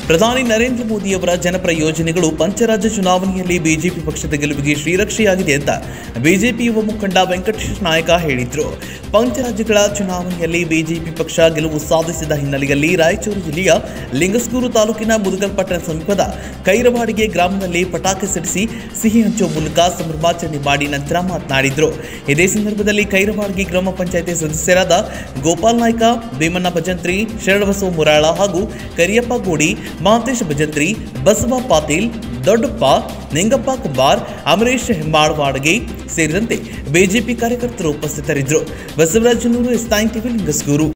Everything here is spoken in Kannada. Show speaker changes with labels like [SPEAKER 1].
[SPEAKER 1] ಪ್ರಧಾನಿ ನರೇಂದ್ರ ಮೋದಿಯವರ ಜನಪರ ಯೋಜನೆಗಳು ಪಂಚರಾಜ್ಯ ಚುನಾವಣೆಯಲ್ಲಿ ಬಿಜೆಪಿ ಪಕ್ಷದ ಗೆಲುವಿಗೆ ಶ್ರೀರಕ್ಷೆಯಾಗಿದೆ ಅಂತ ಬಿಜೆಪಿ ಯುವ ಮುಖಂಡ ವೆಂಕಟೇಶ್ ನಾಯಕ ಹೇಳಿದರು ಪಂಚರಾಜ್ಯಗಳ ಚುನಾವಣೆಯಲ್ಲಿ ಬಿಜೆಪಿ ಪಕ್ಷ ಗೆಲುವು ಸಾಧಿಸಿದ ಹಿನ್ನೆಲೆಯಲ್ಲಿ ರಾಯಚೂರು ಜಿಲ್ಲೆಯ ಲಿಂಗಸ್ಗೂರು ತಾಲೂಕಿನ ಮುದುಗಲ್ಪಟ್ಟಣ ಸಮೀಪದ ಕೈರವಾಡಿಗೆ ಗ್ರಾಮದಲ್ಲಿ ಪಟಾಕಿ ಸಿಡಿಸಿ ಸಿಹಿ ಹಂಚುವ ಮೂಲಕ ಸಂಭ್ರಮಾಚರಣೆ ಮಾಡಿ ನಂತರ ಮಾತನಾಡಿದರು ಇದೇ ಸಂದರ್ಭದಲ್ಲಿ ಕೈರವಾಡಿಗೆ ಗ್ರಾಮ ಪಂಚಾಯತಿ ಸದಸ್ಯರಾದ ಗೋಪಾಲ್ ನಾಯ್ಕ ಭೀಮಣ್ಣ ಭಜಂತ್ರಿ ಶರಣಬಸವ ಮುರಾಳ ಹಾಗೂ ಕರಿಯಪ್ಪ ಗೋಡಿ ಮಹಾಂತೇಶ್ ಭಜಂತ್ರಿ ಬಸವ ಪಾಟೀಲ್ ದೊಡ್ಡಪ್ಪ ನಿಂಗಪ್ಪ ಕುಂಬಾರ್ ಅಮರೇಶ್ ಹೆಮ್ಮಾಳ್ವಾಡ್ಗೆ ಸೇರಿದಂತೆ ಬಿಜೆಪಿ ಕಾರ್ಯಕರ್ತರು ಉಪಸ್ಥಿತರಿದ್ದರು ಬಸವರಾಜನೂರು ಎಸ್ ನೈನ್ ಟಿವಿ ಲಿಂಗಸ್ಗೂರು